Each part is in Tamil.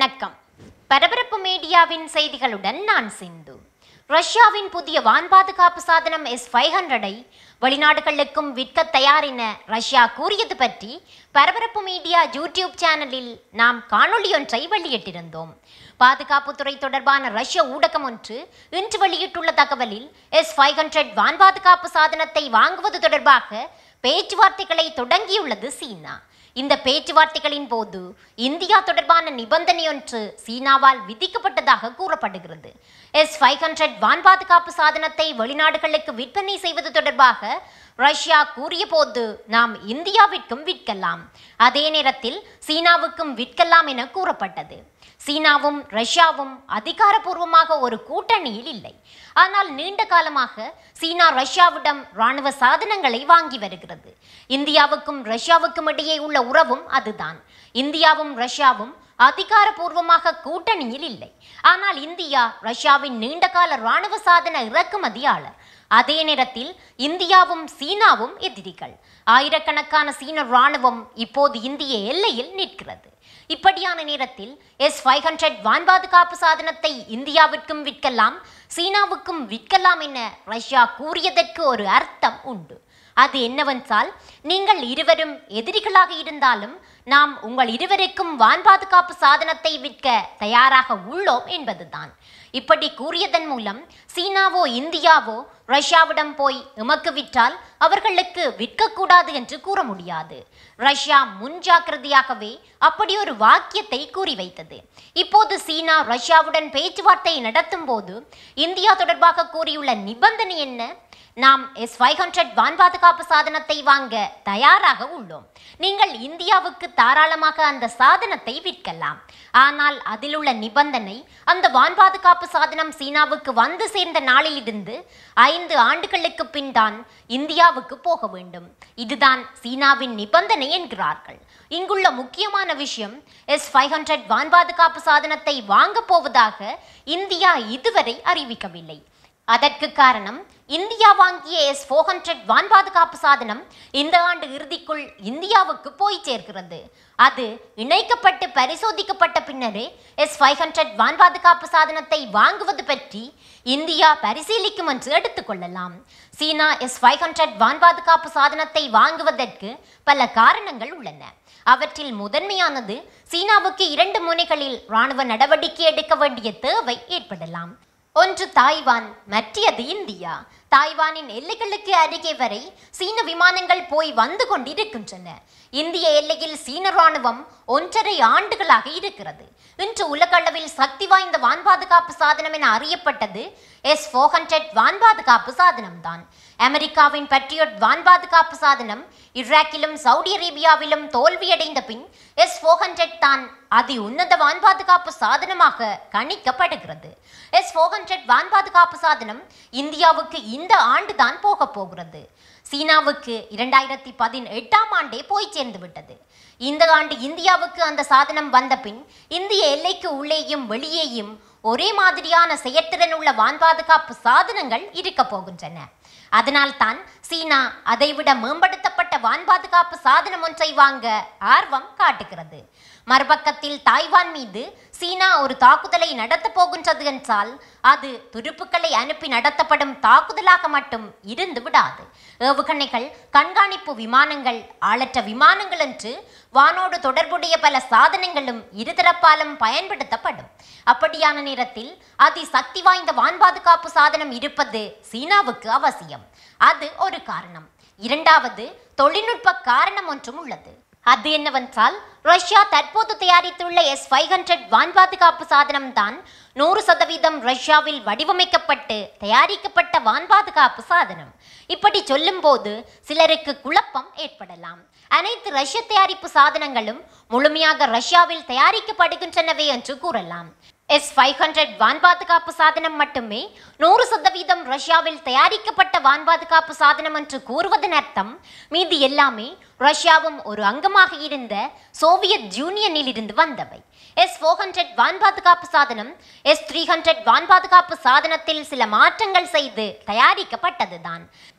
வணக்கம் பரபரப்பு மீடியாவின் செய்திகளுடன் நான் சிந்து ரஷ்யாவின் புதிய வான் பாதுகாப்பு சாதனம் எஸ் ஃபைவ் ஹண்ட்ரடை வெளிநாடுகளுக்கும் விற்க தயார் என ரஷ்யா கூறியது பற்றி பரபரப்பு மீடியா யூடியூப் சேனலில் நாம் காணொளி ஒன்றை வெளியிட்டிருந்தோம் பாதுகாப்புத்துறை தொடர்பான ரஷ்ய ஊடகம் ஒன்று இன்று வெளியிட்டுள்ள தகவலில் எஸ் ஃபைவ் ஹண்ட்ரட் வான் பாதுகாப்பு சாதனத்தை வாங்குவது தொடர்பாக பேச்சுவார்த்தைகளை தொடங்கியுள்ளது சீனா இந்த பேச்சுவார்த்தைகளின் போது இந்தியா தொடர்பான நிபந்தனை ஒன்று சீனாவால் விதிக்கப்பட்டதாக கூறப்படுகிறது எஸ் ஃபைவ் ஹண்ட்ரட் வான் பாதுகாப்பு சாதனத்தை வெளிநாடுகளுக்கு விற்பனை செய்வது தொடர்பாக ரஷ்யா கூறிய போது நாம் இந்தியாவிற்கும் விற்கலாம் அதே நேரத்தில் சீனாவுக்கும் விற்கலாம் என கூறப்பட்டது சீனாவும் ரஷ்யாவும் அதிகாரப்பூர்வமாக ஒரு கூட்டணியில் இல்லை ஆனால் நீண்ட காலமாக சீனா ரஷ்யாவிடம் ராணுவ சாதனங்களை வாங்கி வருகிறது இந்தியாவுக்கும் ரஷ்யாவுக்கும் இடையே உள்ள உறவும் அதுதான் இந்தியாவும் ரஷ்யாவும் அதிகாரப்பூர்வமாக கூட்டணியில் இல்லை ஆனால் இந்தியா ரஷ்யாவின் நீண்டகால ராணுவ சாதன இறக்குமதியாளர் அதே நேரத்தில் இந்தியாவும் சீனாவும் எதிரிகள் ஆயிரக்கணக்கான சீன ராணுவம் இப்போது இந்திய எல்லையில் நிற்கிறது இப்படியான நேரத்தில் எஸ் ஃபைவ் ஹண்ட்ரட் வான் பாதுகாப்பு சாதனத்தை இந்தியாவிற்கும் விற்கலாம் சீனாவுக்கும் விற்கலாம் என ரஷ்யா கூறியதற்கு ஒரு அர்த்தம் உண்டு அது என்னவென்றால் நீங்கள் இருவரும் எதிரிகளாக இருந்தாலும் நாம் உங்கள் இருவருக்கும் வான் பாதுகாப்பு சாதனத்தை விற்க தயாராக உள்ளோம் என்பதுதான் இப்படி கூறியதன் மூலம் சீனாவோ இந்தியாவோ ரஷ்யாவிடம் போய் எமக்கு விற்றால் அவர்களுக்கு விற்கக்கூடாது என்று கூற முடியாது ரஷ்யா முன்ஜாக்கிரதையாகவே அப்படி ஒரு வாக்கியத்தை கூறி வைத்தது இப்போது சீனா ரஷ்யாவுடன் பேச்சுவார்த்தை நடத்தும் போது இந்தியா தொடர்பாக கூறியுள்ள நிபந்தனை என்ன நாம் எஸ் ஃபைவ் ஹண்ட்ரட் வான் பாதுகாப்பு சாதனத்தை வாங்க தயாராக உள்ளோம் நீங்கள் இந்தியாவுக்கு தாராளமாக அந்த சாதனத்தை விற்கலாம் ஆனால் அதில் உள்ள நிபந்தனை அந்த வான் பாதுகாப்பு சாதனம் சீனாவுக்கு வந்து சேர்ந்த நாளிலிருந்து ஐந்து ஆண்டுகளுக்கு பின் தான் இந்தியாவுக்கு போக வேண்டும் இதுதான் சீனாவின் நிபந்தனை என்கிறார்கள் இங்குள்ள முக்கியமான விஷயம் எஸ் ஃபைவ் ஹண்ட்ரட் வான் பாதுகாப்பு சாதனத்தை வாங்கப் போவதாக இந்தியா இதுவரை அறிவிக்கவில்லை அதற்கு காரணம் இந்தியா வாங்கிய எஸ் ஃபோர் ஹண்ட்ரட் வான் பாதுகாப்பு சாதனம் இந்த ஆண்டு இறுதிக்குள் இந்தியாவுக்கு போய் சேர்க்கிறது அது இணைக்கப்பட்டு பரிசோதிக்கப்பட்ட பின்னரே எஸ் ஃபைவ் ஹண்ட்ரட் வான் பாதுகாப்பு சாதனத்தை வாங்குவது பற்றி இந்தியா பரிசீலிக்கும் என்று எடுத்துக்கொள்ளலாம் சீனா எஸ் ஃபைவ் ஹண்ட்ரட் வான் பாதுகாப்பு சாதனத்தை வாங்குவதற்கு பல காரணங்கள் உள்ளன அவற்றில் முதன்மையானது சீனாவுக்கு இரண்டு முனைகளில் ராணுவ நடவடிக்கை எடுக்க வேண்டிய தேவை ஏற்படலாம் ஒன்று தாய்வான் மற்றது இந்தியா தாய்வானின் எல்லைகளுக்கு அருகே வரை சீன விமானங்கள் போய் வந்து கொண்டிருக்கின்றன இந்திய எல்லையில் சீன ராணுவம் ஒன்றரை ஆண்டுகளாக இருக்கிறது இன்று உலகளவில் சக்தி வாய்ந்த வான் பாதுகாப்பு சாதனம் என அறியப்பட்டது எஸ் ஃபோர் ஹண்ட்ரட் வான் பாதுகாப்பு சாதனம்தான் அமெரிக்காவின் பட்ரியோட் வான் பாதுகாப்பு சாதனம் ஈராக்கிலும் சவுதி அரேபியாவிலும் தோல்வியடைந்த பின் எஸ் ஃபோர் ஹண்ட்ரட் தான் அதி உன்னத வான் பாதுகாப்பு சாதனமாக கணிக்கப்படுகிறது எஸ் ஃபோர் ஹண்ட்ரட் வான் பாதுகாப்பு சாதனம் இந்தியாவுக்கு இந்த ஆண்டுதான் போக போகிறது சீனாவுக்கு இரண்டாயிரத்தி பதினெட்டாம் ஆண்டே போய் சேர்ந்து விட்டது இந்த ஆண்டு இந்தியாவுக்கு அந்த சாதனம் வந்த பின் இந்திய எல்லைக்கு உள்ளேயும் வெளியேயும் ஒரே மாதிரியான செயற்திறன் உள்ள வான் பாதுகாப்பு சாதனங்கள் இருக்க போகின்றன அதனால்தான் சீனா அதைவிட மேம்படுத்தப்பட்ட வான் பாதுகாப்பு சாதனம் ஒன்றை வாங்க ஆர்வம் காட்டுகிறது மறுபக்கத்தில் தாய்வான் மீது சீனா ஒரு தாக்குதலை நடத்தப் போகின்றது என்றால் அது துருப்புக்களை அனுப்பி நடத்தப்படும் தாக்குதலாக மட்டும் இருந்து விடாது ஏவுகணைகள் கண்காணிப்பு விமானங்கள் ஆளற்ற விமானங்கள் என்று வானோடு தொடர்புடைய பல சாதனங்களும் இருதரப்பாலும் பயன்படுத்தப்படும் அப்படியான நேரத்தில் அதி சக்தி வாய்ந்த வான் பாதுகாப்பு சாதனம் இருப்பது சீனாவுக்கு அவசியம் அது ஒரு காரணம் இரண்டாவது தொழில்நுட்ப காரணம் ஒன்றும் உள்ளது அது என்னவென்றால் ரஷ்யா தற்போது தயாரித்துள்ள எஸ் ஃபைவ் ஹண்ட்ரட் வான் பாதுகாப்பு சாதனம் தான் நூறு சதவீதம் ரஷ்யாவில் வடிவமைக்கப்பட்டு தயாரிக்கப்பட்ட வான் பாதுகாப்பு சாதனம் இப்படி சொல்லும்போது சிலருக்கு குழப்பம் ஏற்படலாம் அனைத்து ரஷ்ய தயாரிப்பு சாதனங்களும் முழுமையாக ரஷ்யாவில் தயாரிக்கப்படுகின்றனவே என்று கூறலாம் எஸ் ஃபைவ் ஹண்ட்ரட் வான் பாதுகாப்பு சாதனம் மட்டுமே நூறு சதவீதம் ரஷ்யாவில் தயாரிக்கப்பட்ட வான் பாதுகாப்பு சாதனம் என்று கூறுவதன் அர்த்தம் மீதி எல்லாமே ரஷ்யாவும் ஒரு அங்கமாக இருந்த சோவியத் யூனியனில் இருந்து வந்தவை எஸ் ஃபோர் ஹண்ட்ரட் வான் பாதுகாப்பு சாதனம் எஸ் த்ரீ ஹண்ட்ரட் வான் பாதுகாப்பு சாதனத்தில் சில மாற்றங்கள் செய்து தயாரிக்கப்பட்டதுதான்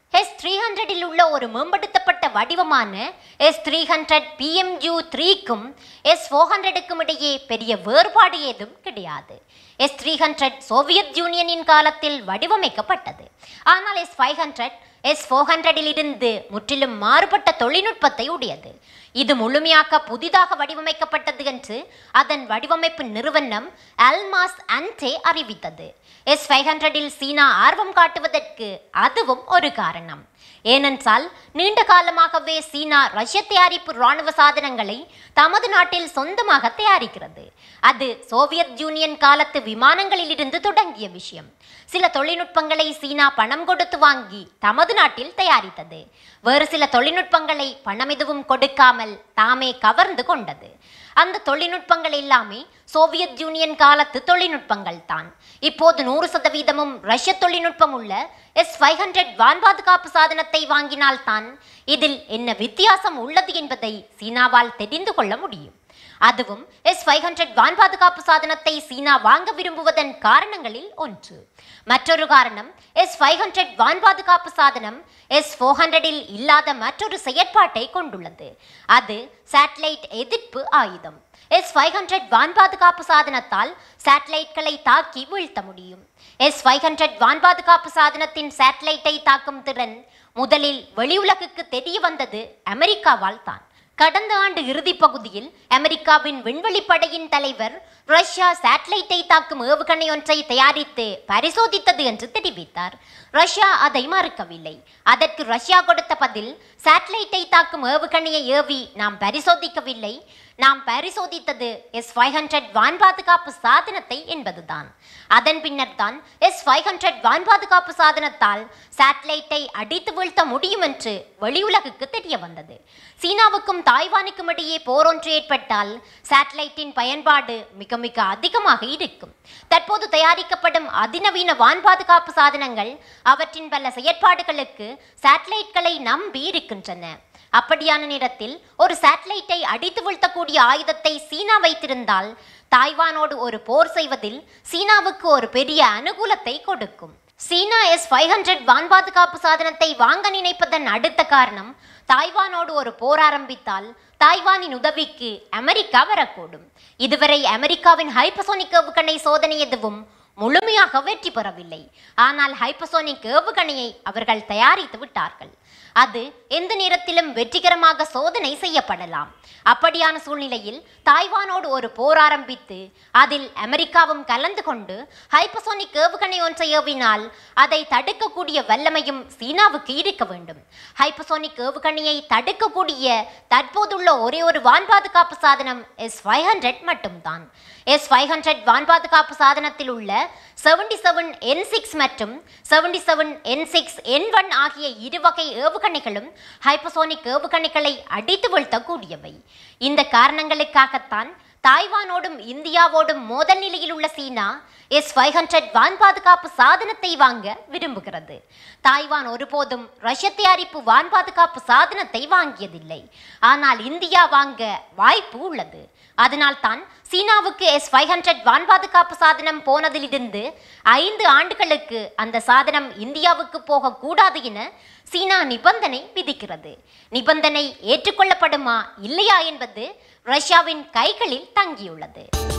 எஸ் த்ரீ ஹண்ட்ரடில் உள்ள ஒரு மேம்படுத்தப்பட்ட வடிவமான எஸ் த்ரீ ஹண்ட்ரட் பிஎம்யூ த்ரீக்கும் எஸ் ஃபோர் ஹண்ட்ரடுக்கும் இடையே பெரிய வேறுபாடு ஏதும் கிடையாது எஸ் த்ரீ ஹண்ட்ரட் சோவியத் யூனியனின் காலத்தில் வடிவமைக்கப்பட்டது ஆனால் S five hundred S four ஹண்ட்ரடில் இருந்து முற்றிலும் மாறுபட்ட தொழில்நுட்பத்தை உடையது இது முழுமையாக புதிதாக வடிவமைக்கப்பட்டது என்று அதன் வடிவமைப்பு நிறுவனம் அல்மாஸ் அன்டே அறிவித்தது எஸ் ஃபைவ் ஹண்ட்ரடில் சீனா ஆர்வம் காட்டுவதற்கு அதுவும் ஒரு காரணம் ஏனென்றால் நீண்ட காலமாகவே சீனா ரஷ்ய தயாரிப்பு இராணுவ சாதனங்களை தமது நாட்டில் சொந்தமாக தயாரிக்கிறது அது சோவியத் யூனியன் காலத்து விமானங்களிலிருந்து தொடங்கிய விஷயம் சில தொழில்நுட்பங்களை சீனா பணம் கொடுத்து வாங்கி தமது நாட்டில் தயாரித்தது வேறு சில தொழில்நுட்பங்களை பணம் எதுவும் கொடுக்காமல் தாமே கவர்ந்து கொண்டது அந்த தொழில்நுட்பங்கள் எல்லாமே சோவியத் யூனியன் காலத்து தொழில்நுட்பங்கள் தான் இப்போது நூறு சதவீதமும் ரஷ்ய தொழில்நுட்பம் உள்ள எஸ் ஃபைவ் ஹண்ட்ரட் வான் பாதுகாப்பு சாதனத்தை வாங்கினால்தான் இதில் என்ன வித்தியாசம் உள்ளது என்பதை சீனாவால் தெரிந்து கொள்ள முடியும் அதுவும் எஸ் ஃபைவ் ஹண்ட்ரட் வான் பாதுகாப்பு சாதனத்தை சீனா வாங்க விரும்புவதன் காரணங்களில் ஒன்று மற்றொரு காரணம் எஸ் ஃபைவ் ஹண்ட்ரட் வான் பாதுகாப்பு சாதனம் எஸ் ஃபோர் ஹண்ட்ரடில் இல்லாத மற்றொரு செயற்பாட்டை கொண்டுள்ளது அது சேட்டலைட் எதிர்ப்பு ஆயுதம் எஸ் ஃபைவ் ஹண்ட்ரட் வான் பாதுகாப்பு சாதனத்தால் சேட்டலைட்களை தாக்கி வீழ்த்த முடியும் எஸ் ஃபைவ் ஹண்ட்ரட் வான் பாதுகாப்பு சாதனத்தின் சேட்டலைட்டை தாக்கும் திறன் முதலில் வெளியுலகுக்கு தெரிய வந்தது அமெரிக்காவால் தான் கடந்த ஆண்டு இறுதிப் பகுதியில் அமெரிக்காவின் விண்வெளிப்படையின் தலைவர் ரஷ்யா சேட்டலைட்டை தாக்கும் ஏவுகணை ஒன்றை தயாரித்து பரிசோதித்தது என்று தெரிவித்தார் ரஷ்யா அதை மறுக்கவில்லை அதற்கு ரஷ்யா கொடுத்த பதில் சேட்டலைட்டை தாக்கும் ஏவுகணையை ஏவி நாம் பரிசோதிக்கவில்லை நாம் பரிசோதித்தது எஸ் ஃபைவ் ஹண்ட்ரட் வான் பாதுகாப்பு சாதனத்தை என்பதுதான் அதன் பின்னர் தான் எஸ் ஃபைவ் ஹண்ட்ரட் வான் பாதுகாப்பு சாதனத்தால் சேட்டலைட்டை அடித்து வீழ்த்த முடியும் என்று வெளியுலகுக்கு தெரிய வந்தது சீனாவுக்கும் தாய்வானுக்கும் இடையே போர் ஒன்று ஏற்பட்டால் சேட்டலைட்டின் பயன்பாடு மிக மிக அதிகமாக இருக்கும் தற்போது தயாரிக்கப்படும் அதிநவீன வான் பாதுகாப்பு சாதனங்கள் அவற்றின் பல செயற்பாடுகளுக்கு சேட்டலைட்களை நம்பி இருக்கின்றன அப்படியான நேரத்தில் ஒரு சேட்டலைட்டை அடித்து வீழ்த்தக்கூடிய ஆயுதத்தை சீனா வைத்திருந்தால் தாய்வானோடு ஒரு போர் செய்வதில் சீனாவுக்கு ஒரு பெரிய அனுகூலத்தை கொடுக்கும் சீனா எஸ் ஃபைவ் ஹண்ட்ரட் வான் பாதுகாப்பு சாதனத்தை வாங்க நினைப்பதன் அடுத்த காரணம் தாய்வானோடு ஒரு போர் ஆரம்பித்தால் தாய்வானின் உதவிக்கு அமெரிக்கா வரக்கூடும் இதுவரை அமெரிக்காவின் ஹைப்பசோனிக் ஏவுகணை சோதனை எதுவும் முழுமையாக வெற்றி பெறவில்லை ஆனால் ஹைப்பசோனிக் ஏவுகணையை அவர்கள் தயாரித்து விட்டார்கள் அது எந்த நேரத்திலும் வெற்றிகரமாக சோதனை செய்யப்படலாம் அப்படியான சூழ்நிலையில் தாய்வானோடு ஒரு போர் ஆரம்பித்து அதில் அமெரிக்காவும் கலந்து கொண்டு ஹைப்பசோனிக் ஏவுகணை ஒன்றை ஏவினால் அதை தடுக்கக்கூடிய வல்லமையும் சீனாவுக்கு இருக்க வேண்டும் ஹைப்பசோனிக் ஏவுகணையை தடுக்கக்கூடிய தற்போதுள்ள ஒரே ஒரு வான் பாதுகாப்பு சாதனம் எஸ் ஃபைவ் ஹண்ட்ரட் மட்டும்தான் எஸ் ஃபைவ் ஹண்ட்ரட் வான் பாதுகாப்பு சாதனத்தில் உள்ள செவன்டி செவன் என் சிக்ஸ் மற்றும் seventy seven N six N one ஆகிய இரு வகை ஏவுகணைகளும் ஹைப்பசோனிக் ஏவுகணைகளை அடித்து வீழ்த்தக்கூடியவை இந்த காரணங்களுக்காகத்தான் தாய்வானோடும் இந்தியாவோடும் மோதல் நிலையில் உள்ள சீனா எஸ் ஃபைவ் ஹண்ட்ரட் வான் பாதுகாப்பு சாதனத்தை வாங்க விரும்புகிறது தாய்வான் ஒருபோதும் ரஷ்ய தயாரிப்பு வான் பாதுகாப்பு சாதனத்தை வாங்கியதில்லை ஆனால் இந்தியா வாங்க வாய்ப்பு உள்ளது அதனால்தான் சீனாவுக்கு எஸ் ஃபைவ் ஹண்ட்ரட் வான் பாதுகாப்பு சாதனம் போனதிலிருந்து ஐந்து ஆண்டுகளுக்கு அந்த சாதனம் இந்தியாவுக்கு போகக்கூடாது என சீனா நிபந்தனை விதிக்கிறது நிபந்தனை ஏற்றுக்கொள்ளப்படுமா இல்லையா என்பது ரஷ்யாவின் கைகளில் தங்கியுள்ளது